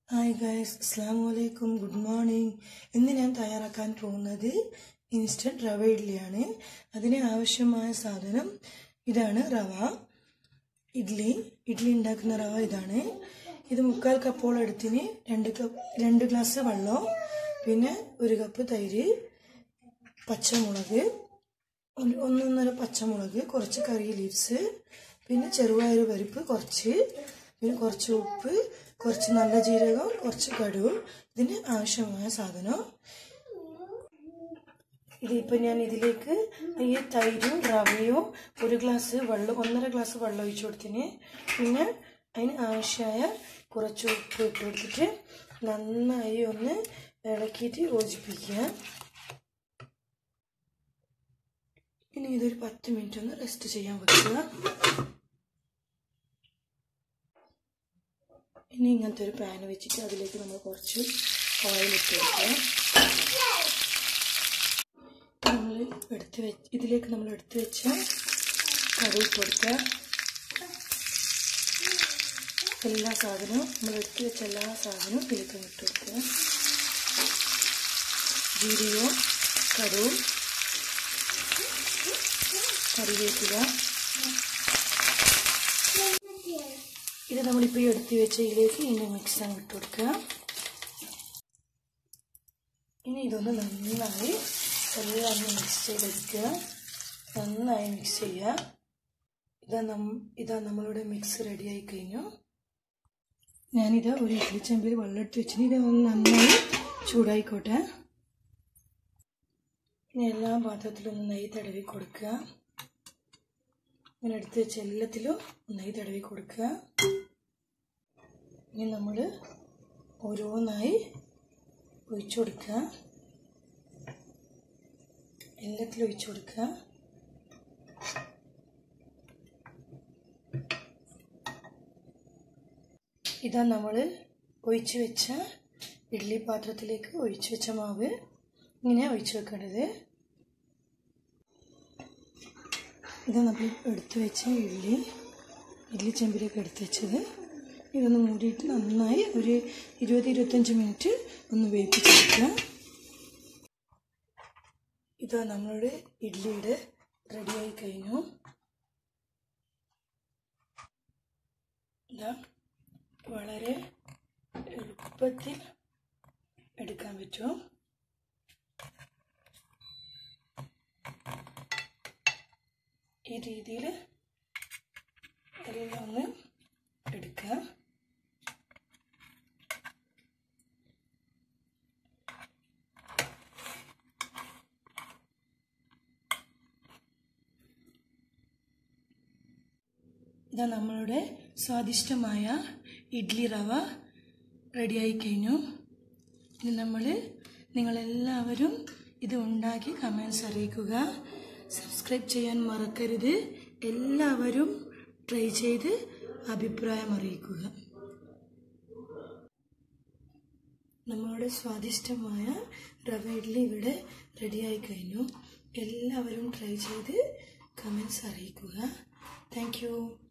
hi guys അസ്സാം വലൈക്കും good morning ഇന്ന് ഞാൻ തയ്യാറാക്കാൻ പോകുന്നത് ഇൻസ്റ്റൻറ്റ് റവ ഇഡ്ഡലിയാണ് അതിന് ആവശ്യമായ സാധനം ഇതാണ് റവ ഇഡ്ഡലി ഇഡ്ഡലി ഉണ്ടാക്കുന്ന റവ ഇതാണ് ഇത് മുക്കാൽ കപ്പോളം എടുത്തിന് രണ്ട് കപ്പ് രണ്ട് ഗ്ലാസ് വെള്ളം പിന്നെ ഒരു കപ്പ് തൈര് പച്ചമുളക് ഒരു ഒന്നൊന്നര പച്ചമുളക് കുറച്ച് കറി ലീവ്സ് പിന്നെ ചെറുപയർ പരിപ്പ് കുറച്ച് പിന്നെ കുറച്ച് ഉപ്പ് കുറച്ച് നല്ല ജീരകം കുറച്ച് കടുവ് ഇതിന് ആവശ്യമായ സാധനം ഇതിപ്പോൾ ഞാൻ ഇതിലേക്ക് ഈ തൈരും റവയും ഒരു ഗ്ലാസ് വെള്ളം ഒന്നര ഗ്ലാസ് വെള്ളം ഒഴിച്ചു കൊടുത്തിന് പിന്നെ അതിന് ആവശ്യമായ കുറച്ച് ഉപ്പ് ഇട്ട് കൊടുത്തിട്ട് നന്നായി ഒന്ന് ഇളക്കിയിട്ട് യോജിപ്പിക്കുക ഇനി ഇതൊരു പത്ത് മിനിറ്റ് ഒന്ന് റെസ്റ്റ് ചെയ്യാൻ വെക്കുക ഇനി ഇങ്ങനത്തെ ഒരു പാൻ വെച്ചിട്ട് അതിലേക്ക് നമ്മൾ കുറച്ച് ഓയിൽ ഇട്ട് കൊടുക്കുക നമ്മൾ എടുത്ത് വെച്ച് ഇതിലേക്ക് നമ്മൾ എടുത്ത് വെച്ച കറി ഇട്ട് കൊടുക്കുക എല്ലാ സാധനവും നമ്മൾ എടുത്ത് വെച്ച എല്ലാ സാധനവും ഇതിലേക്ക് ഇട്ട് കൊടുക്കുക ജീരകവും കടുവും കറിവേപ്പില ഇത് നമ്മളിപ്പോൾ ഈ എടുത്ത് വെച്ച ഇതിലേക്ക് ഇതിൻ്റെ മിക്സ് അങ്ങ് ഇട്ട് കൊടുക്കുക ഇനി ഇതൊന്ന് നന്നായി എല്ലാം ഒന്ന് മിക്സ് ചെയ്തെടുക്കുക നന്നായി മിക്സ് ചെയ്യുക ഇതാ നം ഇതാ നമ്മളുടെ മിക്സ് റെഡി ആയി കഴിഞ്ഞു ഞാനിത് ഒരു ഇഡ്ഡലി ചെമ്പിൽ വെള്ളം എടുത്ത് വെച്ചിട്ട് ഇത് ഒന്ന് നന്നായി ചൂടായിക്കോട്ടെ ഇനി എല്ലാ പാത്രത്തിലും ഒന്ന് നെയ്യ് തടവി കൊടുക്കുക ഇങ്ങനെ എടുത്ത് വെച്ച എല്ലാത്തിലും നെയ്യ് തടവി കൊടുക്കുക ഇനി നമ്മൾ ഓരോന്നായി ഒഴിച്ചു കൊടുക്കുക എല്ലാത്തിലും ഒഴിച്ചു കൊടുക്കുക ഇതാ നമ്മൾ ഒഴിച്ചു വെച്ച ഇഡ്ഡലി പാത്രത്തിലേക്ക് ഒഴിച്ചു വെച്ച മാവ് ഇങ്ങനെ ഒഴിച്ചു വെക്കേണ്ടത് ഇത് നമ്മൾ എടുത്തു വെച്ച ഇഡ്ഡലി ഇഡ്ഡലി ചെമ്പിലേക്ക് എടുത്തു വെച്ചത് ഇതൊന്ന് മൂടിയിട്ട് നന്നായി ഒരു ഇരുപത് ഇരുപത്തഞ്ച് മിനിറ്റ് ഒന്ന് വേവിപ്പിച്ചെടുക്കുക ഇതാ നമ്മളുടെ ഇഡ്ഡലിയുടെ റെഡിയായി കഴിഞ്ഞു ഇതാ വളരെ എളുപ്പത്തിൽ എടുക്കാൻ പറ്റും ഈ രീതിയിൽ എല്ലാം ഒന്ന് എടുക്കുക ഇതാ നമ്മളുടെ സ്വാദിഷ്ടമായ ഇഡ്ഡലി റവ റെഡിയായി കഴിഞ്ഞു ഇനി നമ്മൾ നിങ്ങളെല്ലാവരും ഇത് ഉണ്ടാക്കി കമൻസ് അറിയിക്കുക സബ്സ്ക്രൈബ് ചെയ്യാൻ മറക്കരുത് എല്ലാവരും ട്രൈ ചെയ്ത് അഭിപ്രായം അറിയിക്കുക നമ്മളുടെ സ്വാദിഷ്ടമായ റവ ഇഡ്ഡലി ഇവിടെ റെഡിയായി കഴിഞ്ഞു എല്ലാവരും ട്രൈ ചെയ്ത് കമൻസ് അറിയിക്കുക താങ്ക്